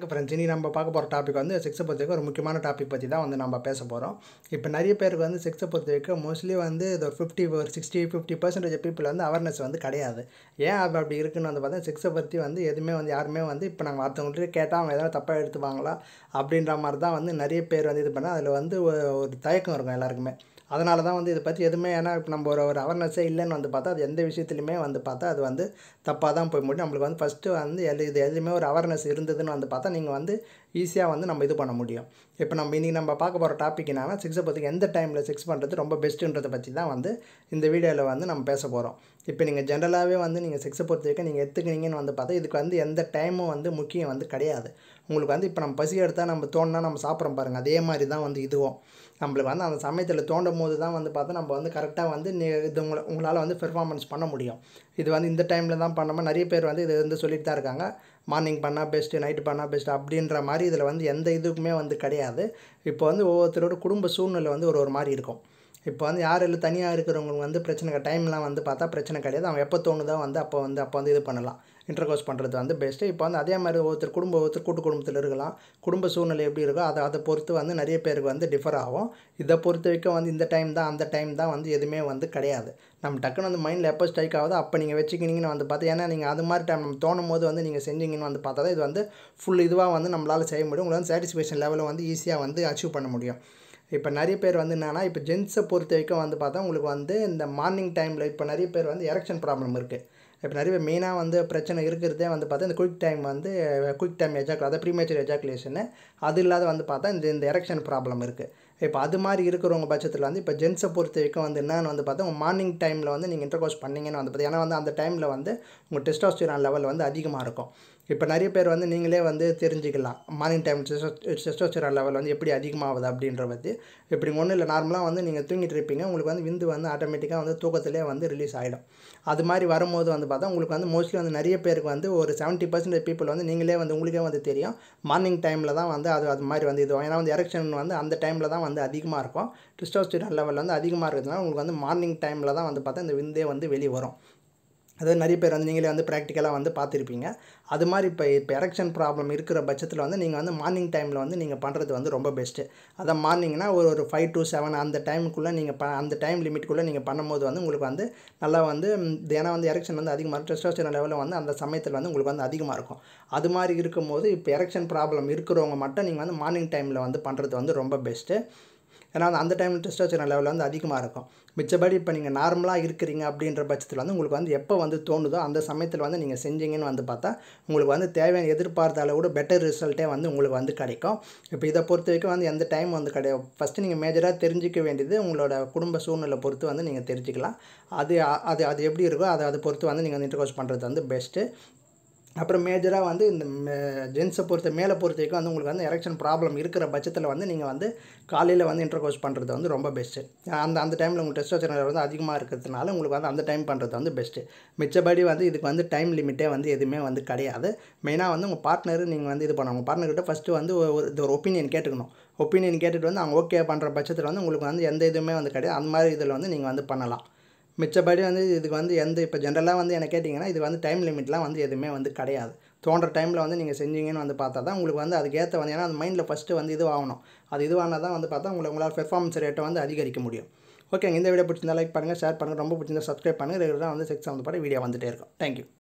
வணக்கம் ஃப்ரெண்ட்ஸ் இனி நம்ம பார்க்க போகிற டாபிக் வந்து செக்ஸை பொறுத்த வரைக்கும் ஒரு முக்கியமான டாபிக் பற்றி தான் வந்து நம்ம பேச போகிறோம் இப்போ நிறைய பேருக்கு வந்து செக்ஸை பொறுத்த வரைக்கும் மோஸ்ட்லி வந்து இது ஒரு ஃபிஃப்டி ஒரு சிக்ஸ்டி ஃபிஃப்டி பர்சன்டேஜ் பீப்புள் வந்து அவேர்னஸ் வந்து கிடையாது ஏன் அது அப்படி இருக்குன்னு வந்து பார்த்தா செக்ஸை பற்றி வந்து எதுவுமே வந்து யாருமே வந்து இப்போ நாங்கள் மற்றவங்கள்ட்ட கேட்டால் அவங்க எதாவது தப்பாக எடுத்துப்பாங்களா அப்படின்ற மாதிரி தான் வந்து நிறைய பேர் வந்து இது பண்ணால் அதில் வந்து ஒரு ஒரு தயக்கம் இருக்கும் எல்லாருக்குமே அதனால தான் வந்து இதை பற்றி எதுவுமே ஏன்னா இப்போ நம்ம ஒரு ஒரு அவேர்னஸே இல்லைன்னு வந்து பார்த்தா அது எந்த விஷயத்துலையுமே வந்து பார்த்தா அது வந்து தப்பாக தான் போய் முடியும் நம்மளுக்கு வந்து ஃபஸ்ட்டு வந்து எது இது எதுவுமே ஒரு அவேர்னஸ் இருந்ததுன்னு வந்து பார்த்தா நீங்கள் வந்து ஈஸியாக வந்து நம்ம இது பண்ண முடியும் இப்போ நம்ம இன்றைக்கி நம்ம பார்க்க போகிற டாபிக் என்னன்னா செக்ஸை பற்றி எந்த டைமில் செக்ஸ் பண்ணுறது ரொம்ப பெஸ்ட்டுன்றதை பற்றி தான் வந்து இந்த வீடியோவில் வந்து நம்ம பேச போகிறோம் இப்போ நீங்கள் ஜென்ரலாகவே வந்து நீங்கள் செக்ஸை பொறுத்த வரைக்கும் நீங்கள் எடுத்துக்கினீங்கன்னு வந்து பார்த்தா இதுக்கு வந்து எந்த டைமும் வந்து முக்கியம் வந்து கிடையாது உங்களுக்கு வந்து இப்போ நம்ம பசி எடுத்தால் நம்ம தோணுனா நம்ம சாப்பிட்றோம் பாருங்கள் அதே மாதிரி தான் வந்து இதுவும் நம்மளுக்கு வந்து அந்த சமயத்தில் தோண்டும் போது தான் வந்து பார்த்தா நம்ம வந்து கரெக்டாக வந்து நீ இது உங்களை உங்களால் வந்து பெர்ஃபார்மன்ஸ் பண்ண முடியும் இது வந்து இந்த டைமில் தான் பண்ணாமல் நிறைய பேர் வந்து இது வந்து சொல்லிட்டு தான் இருக்காங்க மார்னிங் பண்ணால் பெஸ்ட்டு நைட்டு பண்ணால் பெஸ்ட் அப்படின்ற மாதிரி இதில் வந்து எந்த இதுக்குமே வந்து கிடையாது இப்போ வந்து ஒவ்வொருத்தரோட குடும்ப சூழ்நிலை வந்து ஒரு ஒரு மாதிரி இருக்கும் இப்போ வந்து யார் இல்லை தனியாக இருக்கிறவங்களுக்கு வந்து பிரச்சனை டைம்லாம் வந்து பார்த்தா பிரச்சனை கிடையாது அவங்க எப்போ தோணுதோ வந்து அப்போ வந்து அப்போ வந்து இது பண்ணலாம் இன்டர்கோர்ஸ் பண்ணுறது வந்து பெஸ்ட்டு இப்போ வந்து அதே மாதிரி ஒருத்தர் குடும்பம் ஒருத்தர் கூட்டு குடும்பத்தில் இருக்கலாம் குடும்ப சூழ்நிலை எப்படி இருக்கோ அதை அதை பொறுத்து வந்து நிறைய பேருக்கு வந்து டிஃபர் ஆகும் இதை பொறுத்த வரைக்கும் வந்து இந்த டைம் தான் அந்த டைம் தான் வந்து எதுவுமே வந்து கிடையாது நம்ம டக்குன்னு வந்து மைண்டில் எப்போ ஸ்ட்ரைக் ஆகுதோ அப்போ நீங்கள் வச்சுக்கினீங்கன்னு வந்து பார்த்தா ஏன்னா நீங்கள் அது மாதிரி டைம் நம்ம தோணும் போது வந்து நீங்கள் செஞ்சீங்கன்னு வந்து பார்த்தா தான் இது வந்து ஃபுல் இதுவாக வந்து நம்மளால் செய்ய முடியும் உங்களுக்கு வந்து சாட்டிஸ்ஃபேக்ஷன் லெவலில் வந்து ஈஸியாக வந்து அச்சீவ் பண்ண முடியும் இப்போ நிறைய பேர் வந்து என்னென்னா இப்போ ஜென்ஸை பொறுத்த வரைக்கும் வந்து பார்த்தா உங்களுக்கு வந்து இந்த மார்னிங் டைமில் இப்போ நிறைய பேர் வந்து எரெக்ஷன் ப்ராப்ளம் இருக்குது இப்போ நிறைய மெயினாக வந்து பிரச்சனை இருக்கிறதே வந்து பார்த்தா இந்த குயிக் டைம் வந்து குயிக் டைம் எஜாக் அதாவது ப்ரீமேச்சர் எஜாக்குலேஷனு அது இல்லாத வந்து பார்த்தா இந்த இந்த எரெக்ஷன் ப்ராப்ளம் இருக்குது இப்போ அது மாதிரி இருக்கிறவங்க பட்சத்தில் வந்து இப்போ ஜென்ஸை பொறுத்த வரைக்கும் வந்து என்னன்னு வந்து பார்த்தா உங்கள் மார்னிங் டைமில் வந்து நீங்கள் இன்டர்கோர்ஸ் பண்ணிங்கன்னு வந்து பார்த்தா ஏன்னா வந்து அந்த டைமில் வந்து உங்கள் டெஸ்டோஸ்டிரான் லெவல் வந்து அதிகமாக இருக்கும் இப்போ நிறைய பேர் வந்து நீங்களே வந்து தெரிஞ்சுக்கலாம் மார்னிங் டைம் டெஸ்டோஸ்டிரான் லெவல் வந்து எப்படி அதிகமாகுது அப்படின்ற பற்றி இப்படி ஒன்றும் இல்லை நார்மலாக வந்து நீங்கள் தூங்கிட்டு இருப்பீங்க உங்களுக்கு வந்து விந்து வந்து ஆட்டோமேட்டிக்காக வந்து தூக்கத்திலே வந்து ரிலீஸ் ஆகிடும் அது மாதிரி வரும்போது வந்து பார்த்தா உங்களுக்கு வந்து மோஸ்ட்லி வந்து நிறைய பேருக்கு வந்து ஒரு செவன்ட்டி பர்சன்டேஜ் பீப்புள் வந்து நீங்களே வந்து உங்களுக்கே வந்து தெரியும் மார்னிங் டைமில் தான் வந்து அது அது மாதிரி வந்து இது ஏன்னா வந்து எரெக்ஷன் வந்து அந்த டைமில் தான் வந்து அதிகமாக இருக்கும் டெஸ்டோஸ்டிரான் லெவல் வந்து அதிகமாக இருக்கிறதுனால உங்களுக்கு வந்து மார்னிங் டைமில் தான் வந்து பார்த்தா இந்த விந்தே வந்து வெளியே வரும் அதாவது நிறைய பேர் வந்து நீங்களே வந்து ப்ராக்டிக்கலாக வந்து பார்த்துருப்பீங்க அது மாதிரி இப்போ இப்போ எரெக்ஷன் ப்ராப்ளம் இருக்கிற பட்சத்தில் வந்து நீங்கள் வந்து மார்னிங் டைமில் வந்து நீங்கள் பண்ணுறது வந்து ரொம்ப பெஸ்ட்டு அதான் மார்னிங்னா ஒரு ஒரு ஃபைவ் டு செவன் அந்த டைமுக்குள்ளே நீங்கள் ப அந்த டைம் லிமிட்குள்ளே நீங்கள் பண்ணும்போது வந்து உங்களுக்கு வந்து நல்லா வந்து ஏன்னா வந்து எரெக்ஷன் வந்து அதிகமாக இருக்கும் டெஸ்டோஸ்டிரான் லெவலில் வந்து அந்த சமயத்தில் வந்து உங்களுக்கு வந்து அதிகமாக இருக்கும் அது மாதிரி இருக்கும்போது இப்போ எரெக்ஷன் ப்ராப்ளம் இருக்கிறவங்க மட்டும் நீங்கள் வந்து மார்னிங் டைமில் வந்து பண்ணுறது வந்து ரொம்ப பெஸ்ட்டு ஏன்னா அந்த டைமில் டெஸ்டோஸ்டிரான் லெவல் வந்து அதிகமாக இருக்கும் மிச்சபடி இப்போ நீங்கள் நார்மலாக இருக்கிறீங்க அப்படின்ற பட்சத்தில் வந்து உங்களுக்கு வந்து எப்போ வந்து தோணுதோ அந்த சமயத்தில் வந்து நீங்கள் செஞ்சீங்கன்னு வந்து பார்த்தா உங்களுக்கு வந்து தேவையான எதிர்பார்த்த அளவோட பெட்டர் ரிசல்ட்டே வந்து உங்களுக்கு வந்து கிடைக்கும் இப்போ இதை பொறுத்த வரைக்கும் வந்து எந்த டைம் வந்து கிடையாது ஃபஸ்ட்டு நீங்கள் மேஜராக தெரிஞ்சிக்க வேண்டியது உங்களோட குடும்ப சூழ்நிலை பொறுத்து வந்து நீங்கள் தெரிஞ்சுக்கலாம் அது அது அது எப்படி இருக்கோ அதை அதை பொறுத்து வந்து நீங்கள் வந்து இன்டர்கோர்ஸ் பண்ணுறது வந்து பெஸ்ட்டு அப்புறம் மேஜராக வந்து இந்த ஜென்ஸை பொறுத்த மேலே பொறுத்த வரைக்கும் வந்து உங்களுக்கு வந்து எரெக்ஷன் ப்ராப்ளம் இருக்கிற பட்சத்தில் வந்து நீங்கள் வந்து காலையில் வந்து இன்டர்கோர்ஸ் பண்ணுறது வந்து ரொம்ப பெஸ்ட்டு அந்த அந்த டைமில் உங்களுக்கு டெஸ்டோஸ்டெரான் வந்து அதிகமாக இருக்கிறதுனால உங்களுக்கு வந்து அந்த டைம் பண்ணுறது வந்து பெஸ்ட்டு மிச்சபடி வந்து இதுக்கு வந்து டைம் லிமிட்டே வந்து எதுவுமே வந்து கிடையாது மெயினாக வந்து உங்கள் பார்ட்னர் நீங்கள் வந்து இது பண்ணணும் உங்கள் பார்ட்னர்கிட்ட ஃபஸ்ட்டு வந்து ஒரு இது ஒரு ஒப்பீனியன் கேட்டுக்கணும் ஒப்பீனியன் கேட்டுட்டு வந்து அவங்க ஓகே பண்ணுற பட்சத்தில் வந்து உங்களுக்கு வந்து எந்த இதுவுமே வந்து கிடையாது அந்த மாதிரி இதில் வந்து நீங்கள் வந்து பண்ணலாம் மிச்சபடி வந்து இதுக்கு வந்து எந்த இப்போ ஜென்ரலாக வந்து என்ன கேட்டிங்கன்னா இது வந்து டைம் லிமிட்லாம் வந்து எதுவுமே வந்து கிடையாது தோன்ற டைமில் வந்து நீங்கள் செஞ்சீங்கன்னு வந்து பார்த்தா தான் உங்களுக்கு வந்து அதுக்கேற்ற வந்து ஏன்னா அந்த மைண்டில் ஃபஸ்ட்டு வந்து இது ஆகணும் அது இதுவானால் தான் வந்து பார்த்தா உங்களை உங்களால் பெர்ஃபார்மன்ஸ் ரேட்டை வந்து அதிகரிக்க முடியும் ஓகேங்க இந்த வீடியோ பிடிச்சிருந்தா லைக் பண்ணுங்கள் ஷேர் பண்ணுங்கள் ரொம்ப பிடிச்சிருந்தா சப்ஸ்கிரைப் பண்ணுங்கள் ரெகுலராக வந்து செக்ஸ் சம்மந்தப்பட்ட வீடியோ வந்துகிட்டே இருக்கும் தேங்க்யூ